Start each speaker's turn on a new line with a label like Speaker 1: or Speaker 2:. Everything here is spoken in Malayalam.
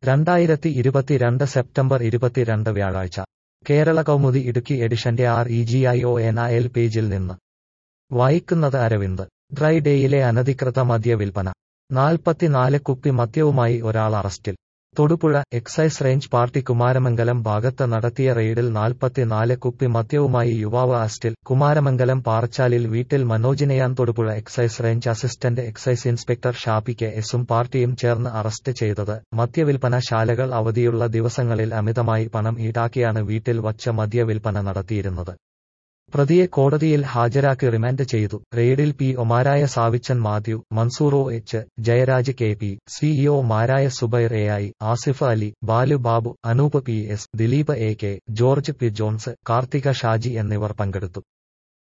Speaker 1: രണ്ടായിരത്തി ഇരുപത്തിരണ്ട് സെപ്റ്റംബർ ഇരുപത്തിരണ്ട് വ്യാഴാഴ്ച കേരള കൗമുദി ഇടുക്കി എഡിഷന്റെ R E G I O N A L പേജിൽ നിന്ന് വായിക്കുന്നത് അരവിന്ദ് ഡ്രൈ ഡേയിലെ അനധികൃത മദ്യ വിൽപ്പന നാൽപ്പത്തിനാല് കുപ്പി മദ്യവുമായി ഒരാൾ അറസ്റ്റിൽ Thodupuzha excise range party Kumaramangalam ഭാഗത്ത് നടത്തിയ റെയ്ഡിൽ നാൽപ്പത്തിനാല് കുപ്പി മദ്യവുമായി യുവാവ് അറസ്റ്റിൽ കുമാരമംഗലം പാറച്ചാലിൽ വീട്ടിൽ മനോജിനെയാൻ Thodupuzha excise range assistant excise inspector ഷാപ്പി കെ എസും പാർട്ടിയും ചേർന്ന് അറസ്റ്റ് ചെയ്തത് മദ്യവിൽപ്പന ശാലകൾ അവധിയുള്ള ദിവസങ്ങളിൽ അമിതമായി പണം ഈടാക്കിയാണ് വീട്ടിൽ വച്ച് മദ്യവിൽപ്പന നടത്തിയിരുന്നത് പ്രതിയെ കോടതിയിൽ ഹാജരാക്കി റിമാൻഡ് ചെയ്തു റെയ്ഡിൽ പി ഒമാരായ സാവിച്ചൻ മാത്യു മൻസൂറോ എച്ച് ജയരാജ് കെ പി സിഇഒമാരായ Zubair A I Asif Ali Balu Babu Anoop P S Dileep A K George P Jones Karthika Shaji എന്നിവർ പങ്കെടുത്തു